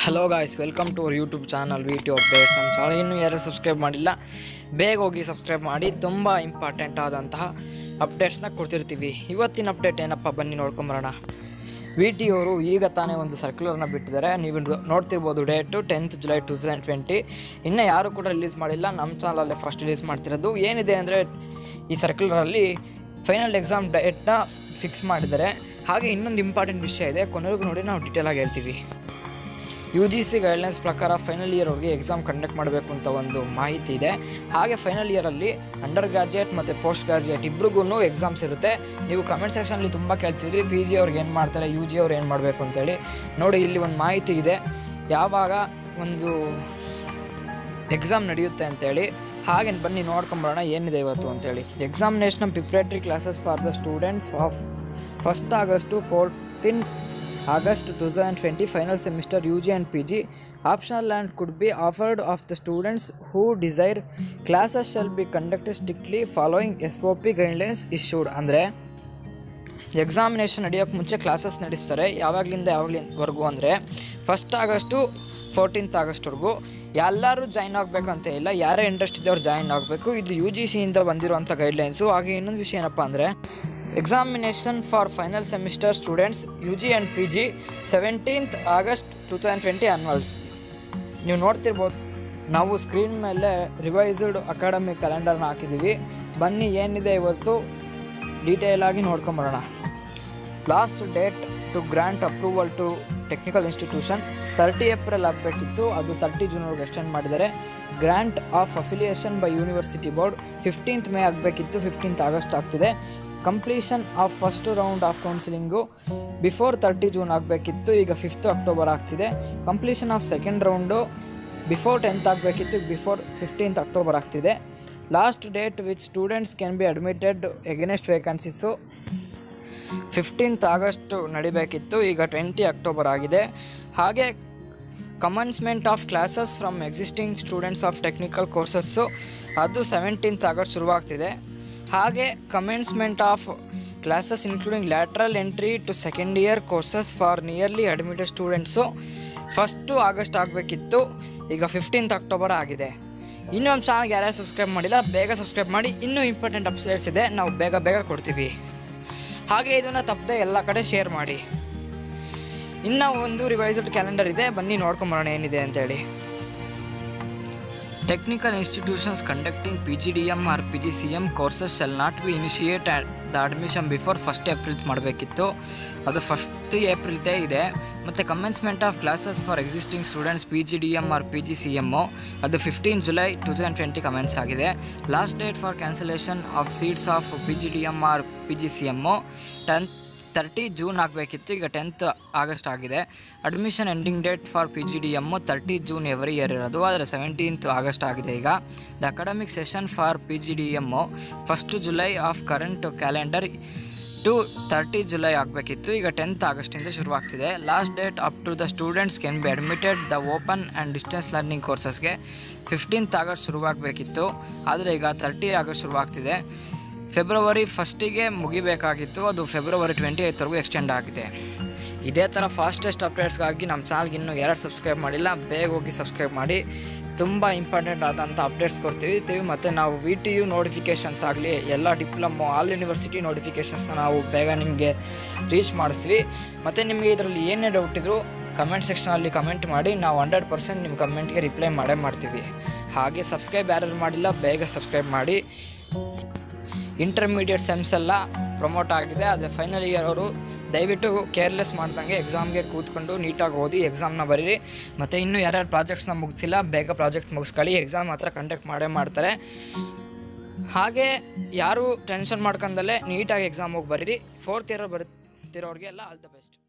hello guys welcome to our YouTube channel V T updates ನಮ್ಮ channel ಇನ್ನೂ ಯಾರು subscribe ಮಾಡಿಲ್ಲ ಬೇಗ ಹೋಗಿ ಸಬ್ಸ್ಕ್ರೈಬ್ ಮಾಡಿ ತುಂಬ ಇಂಪಾರ್ಟೆಂಟ್ ಆದಂತಹ ಅಪ್ಡೇಟ್ಸ್ನ ಕೊಡ್ತಿರ್ತೀವಿ ಇವತ್ತಿನ ಅಪ್ಡೇಟ್ ಏನಪ್ಪ ಬನ್ನಿ ನೋಡ್ಕೊಂಬರೋಣ ವಿ ಟಿ ಅವರು ಈಗ ತಾನೇ ಒಂದು ಸರ್ಕ್ಯುಲರ್ನ ಬಿಟ್ಟಿದ್ದಾರೆ ನೀವು ನೋ- ನೋಡ್ತಿರ್ಬೋದು date tenth July two thousand twenty ಇನ್ನೂ ಯಾರು ಕೂಡ ರಿಲೀಸ್ ಮಾಡಿಲ್ಲ ನಮ್ಮ ಚಾನಲಲ್ಲೇ ಫಸ್ಟ್ ರಿಲೀಸ್ ಮಾಡ್ತಿರೋದು ಏನಿದೆ ಅಂದರೆ ಈ ಸರ್ಕ್ಯುಲರಲ್ಲಿ ಫೈನಲ್ ಎಕ್ಸಾಮ್ ಡೇಟ್ನ ಫಿಕ್ಸ್ ಮಾಡಿದ್ದಾರೆ ಹಾಗೆ ಇನ್ನೊಂದು ಇಂಪಾರ್ಟೆಂಟ್ ವಿಷಯ ಇದೆ ಕೊನೆಗೂ ನೋಡಿ ನಾವು ಡೀಟೇಲಾಗಿ ಹೇಳ್ತೀವಿ ಯು ಜಿ ಸಿ ಗೈಡ್ಲೈನ್ಸ್ ಪ್ರಕಾರ ಫೈನಲ್ ಇಯರ್ ಅವ್ರಿಗೆ ಎಕ್ಸಾಮ್ ಕಂಡಕ್ಟ್ ಮಾಡಬೇಕು ಅಂತ ಒಂದು ಮಾಹಿತಿ ಇದೆ ಹಾಗೆ ಫೈನಲ್ ಇಯರಲ್ಲಿ ಅಂಡರ್ ಗ್ರಾಜುಯೇಟ್ ಮತ್ತು ಪೋಸ್ಟ್ ಗ್ರಾಜುಯೇಟ್ ಇಬ್ರಿಗೂ ಎಕ್ಸಾಮ್ಸ್ ಇರುತ್ತೆ ನೀವು ಕಮೆಂಟ್ ಸೆಕ್ಷನಲ್ಲಿ ತುಂಬ ಕೇಳ್ತಿದ್ರಿ ಪಿ ಜಿ ಅವ್ರಿಗೆ ಏನು ಮಾಡ್ತಾರೆ ಯು ಜಿ ಅವ್ರು ಏನು ಮಾಡಬೇಕು ಅಂತೇಳಿ ನೋಡಿ ಇಲ್ಲಿ ಒಂದು ಮಾಹಿತಿ ಇದೆ ಯಾವಾಗ ಒಂದು ಎಕ್ಸಾಮ್ ನಡೆಯುತ್ತೆ ಅಂತೇಳಿ ಹಾಗೆ ಬನ್ನಿ ನೋಡ್ಕೊಂಬರೋಣ ಏನಿದೆ ಇವತ್ತು ಅಂತೇಳಿ examination preparatory classes for the students of first August fourteen August two thousand twenty final semester U G and P G optional and could be offered of the students who desire classes shall be conducted strictly following S O P guidelines issued ಅಂದರೆ examination ನಡೆಯೋಕ್ಕೆ ಮುಂಚೆ classes ನಡೆಸ್ತಾರೆ ಯಾವಾಗಲಿಂದ ಯಾವಾಗಲಿಂದವರೆಗೂ ಅಂದರೆ first August fourteenth ಆಗಸ್ಟ್ವರೆಗೂ ಎಲ್ಲರೂ join ಆಗಬೇಕಂತ ಇಲ್ಲ ಯಾರೇ interest ಇದ್ದವ್ರು ಜಾಯ್ನ್ ಆಗಬೇಕು ಇದು ಯು ಜಿ ಸಿಯಿಂದ ಬಂದಿರುವಂಥ ಗೈಡ್ಲೈನ್ಸು ಹಾಗೆ ಇನ್ನೊಂದು ವಿಷಯ ಏನಪ್ಪ ಅಂದರೆ examination for final semester students U G and P G seventeenth August two thousand twenty onwards ನೀವು ನೋಡ್ತಿರ್ಬೋದು ನಾವು ಸ್ಕ್ರೀನ್ ಮೇಲೆ ರಿವೈಸ್ಡ್ ಅಕಾಡೆಮಿಕ್ ಕ್ಯಾಲೆಂಡರ್ನ ಹಾಕಿದ್ದೀವಿ ಬನ್ನಿ ಏನಿದೆ ಇವತ್ತು ಡೀಟೇಲ್ ಆಗಿ ನೋಡ್ಕೊಂಬರೋಣ last date to grant approval to technical institution thirty April ಆಗಬೇಕಿತ್ತು ಅದು ತರ್ಟಿ ಜೂನ್ವರೆಗೆ ಎಕ್ಸ್ಟೆಂಡ್ ಮಾಡಿದ್ದಾರೆ grant of affiliation by university board fifteenth May ಆಗಬೇಕಿತ್ತು ಫಿಫ್ಟೀನ್ತ್ ಆಗಸ್ಟ್ ಆಗ್ತಿದೆ completion of first round of counselling before thirty June ಆಗಬೇಕಿತ್ತು ಈಗ fifth October ಆಗ್ತಿದೆ completion of second round before tenth ಆಗಬೇಕಿತ್ತು ಬಿಫೋರ್ ಫಿಫ್ಟೀನ್ತ್ ಅಕ್ಟೋಬರ್ ಆಗ್ತಿದೆ last date which students can be admitted against vacancies fifteenth August ನಡಿಬೇಕಿತ್ತು ಈಗ twenty October ಆಗಿದೆ ಹಾಗೆ commencement of classes from existing students of technical courses ಅದು seventeenth August ಶುರುವಾಗ್ತಿದೆ ಹಾಗೆ commencement of classes including lateral entry to second year courses for nearly admitted students first August ಆಗಬೇಕಿತ್ತು ಈಗ fifteenth October ಆಗಿದೆ ಇನ್ನೂ ನಮ್ಮ ಚಾನಲ್ಗೆ ಯಾರ್ಯಾರು ಸಬ್ಸ್ಕ್ರೈಬ್ ಮಾಡಿಲ್ಲ ಬೇಗ ಸಬ್ಸ್ಕ್ರೈಬ್ ಮಾಡಿ ಇನ್ನೂ ಇಂಪಾರ್ಟೆಂಟ್ ಅಪ್ಡೇಟ್ಸ್ ಇದೆ ನಾವು ಬೇಗ ಬೇಗ ಕೊಡ್ತೀವಿ ಹಾಗೆ ಇದನ್ನು ತಪ್ಪದೆ ಎಲ್ಲ ಕಡೆ ಶೇರ್ ಮಾಡಿ ಇನ್ನು ಒಂದು ರಿವೈಸ್ಡ್ ಕ್ಯಾಲೆಂಡರ್ ಇದೆ ಬನ್ನಿ ನೋಡ್ಕೊಂಬರೋಣ ಏನಿದೆ ಅಂತೇಳಿ technical institutions conducting P G D M or P G C M courses shall not be initiate the admission before first April ಮಾಡಬೇಕಿತ್ತು ಅದು ಫಸ್ಟ್ ಏಪ್ರಿಲ್ದೇ ಇದೆ ಮತ್ತು commencement of classes for existing students P G D M or P G C M ಅದು fifteen July two thousand twenty commence ಆಗಿದೆ last date for cancellation of seats of P G D M or P G C M tenth thirty June ಆಗಬೇಕಿತ್ತು ಈಗ tenth August ಆಗಿದೆ admission ending date for P G D M thirty June every year ಇರೋದು ಆದರೆ seventeenth August ಆಗಿದೆ ಈಗ the academic session for P G D M first July of current calendar to thirty July ಆಗಬೇಕಿತ್ತು ಈಗ tenth ಆಗಸ್ಟಿಂದ ಶುರುವಾಗ್ತಿದೆ last date up to the students can be admitted the open and distance learning ಕೋರ್ಸಸ್ಗೆ fifteenth August ಶುರುವಾಗಬೇಕಿತ್ತು ಆದರೆ ಈಗ thirty August ಶುರುವಾಗ್ತಿದೆ February ಫಸ್ಟಿಗೆ ಮುಗಿಬೇಕಾಗಿತ್ತು ಅದು ಫೆಬ್ರವರಿ ಟ್ವೆಂಟಿ ಏಯ್ತ್ವರೆಗೂ ಎಕ್ಸ್ಟೆಂಡ್ ಆಗಿದೆ ಇದೇ ಥರ ಫಾಸ್ಟೆಸ್ಟ್ ಅಪ್ಡೇಟ್ಸ್ಗಾಗಿ ನಮ್ಮ ಚಾನಲ್ಗೆ ಇನ್ನೂ ಯಾರು ಸಬ್ಸ್ಕ್ರೈಬ್ ಮಾಡಿಲ್ಲ ಬೇಗ ಹೋಗಿ ಸಬ್ಸ್ಕ್ರೈಬ್ ಮಾಡಿ ತುಂಬ ಇಂಪಾರ್ಟೆಂಟ್ ಆದಂಥ ಅಪ್ಡೇಟ್ಸ್ ಕೊಡ್ತೀವಿ ಮತ್ತು ನಾವು ವಿ ಟಿ ಯು ನೋಟಿಫಿಕೇಷನ್ಸ್ ಆಗಲಿ ಎಲ್ಲ ಡಿಪ್ಲೊಮೊ ಆಲ್ ಯೂನಿವರ್ಸಿಟಿ ನೋಟಿಫಿಕೇಷನ್ಸ್ನ ನಾವು ಬೇಗ ನಿಮಗೆ ರೀಚ್ ಮಾಡಿಸ್ತೀವಿ ಮತ್ತು ನಿಮಗೆ ಇದರಲ್ಲಿ ಏನೇ ಡೌಟ್ ಇದ್ದರೂ ಕಮೆಂಟ್ ಸೆಕ್ಷನಲ್ಲಿ ಕಮೆಂಟ್ ಮಾಡಿ ನಾವು ಹಂಡ್ರೆಡ್ ಪರ್ಸೆಂಟ್ ನಿಮ್ಮ ಕಮೆಂಟ್ಗೆ ರಿಪ್ಲೈ ಮಾಡೇ ಮಾಡ್ತೀವಿ ಹಾಗೆ ಸಬ್ಸ್ಕ್ರೈಬ್ ಯಾರು ಮಾಡಿಲ್ಲ ಬೇಗ ಸಬ್ಸ್ಕ್ರೈಬ್ ಮಾಡಿ ಇಂಟರ್ಮೀಡಿಯೇಟ್ ಸೆಮ್ಸ್ ಎಲ್ಲ ಪ್ರಮೋಟ್ ಆಗಿದೆ ಆದರೆ ಫೈನಲ್ ಇಯರ್ ಅವರು ದಯವಿಟ್ಟು ಕೇರ್ಲೆಸ್ ಮಾಡ್ದಂಗೆ ಎಕ್ಸಾಮ್ಗೆ ಕೂತ್ಕೊಂಡು ನೀಟಾಗಿ ಓದಿ ಎಕ್ಸಾಮ್ನ ಬರೀರಿ ಮತ್ತು ಇನ್ನೂ ಯಾರ್ಯಾರು ಪ್ರಾಜೆಕ್ಟ್ಸ್ನ ಮುಗಿಸಿಲ್ಲ ಬೇಗ ಪ್ರಾಜೆಕ್ಟ್ ಮುಗಿಸ್ಕೊಳ್ಳಿ ಎಕ್ಸಾಮ್ ಮಾತ್ರ ಕಂಡಕ್ಟ್ ಮಾಡೇ ಮಾಡ್ತಾರೆ ಹಾಗೆ ಯಾರು ಟೆನ್ಷನ್ ಮಾಡ್ಕೊಂಡಲ್ಲೇ ನೀಟಾಗಿ ಎಕ್ಸಾಮ್ ಹೋಗಿ ಬರೀರಿ ಫೋರ್ತ್ ಇಯರ್ ಬರ್ತಿರೋರಿಗೆ ಎಲ್ಲ ಆಲ್ ದ ಬೆಸ್ಟ್